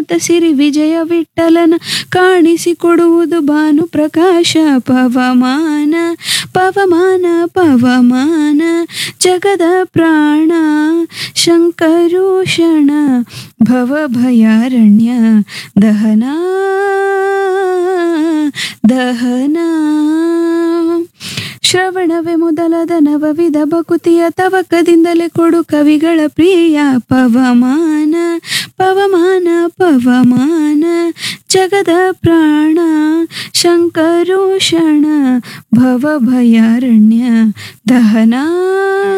ಅನಂತ ಸಿರಿ ವಿಜಯ ವಿಠಲನ ಕಾಣಿಸಿಕೊಡುವುದು ಭಾನು ಪ್ರಕಾಶ ಪವಮಾನ ಪವಮಾನ ಪವಮಾನ ಜಗದ ಪ್ರಾಣ ಶಂಕರೋಷಣ ಭವಭಯಾರಣ್ಯ ದಹನ ದಹನ ಶ್ರವಣವೇ ಮೊದಲಾದ ನವವಿಧ ಭಕುತಿಯ ತವಕದಿಂದಲೇ ಕೊಡು ಕವಿಗಳ ಪ್ರಿಯ ಪವಮಾನ ಪವಮಾನ ಪವಮಾನ ಜಗದ ಪ್ರಾಣ ಶಂಕರೋಷಣ ಭವಭಯಾರಣ್ಯ ದಹನ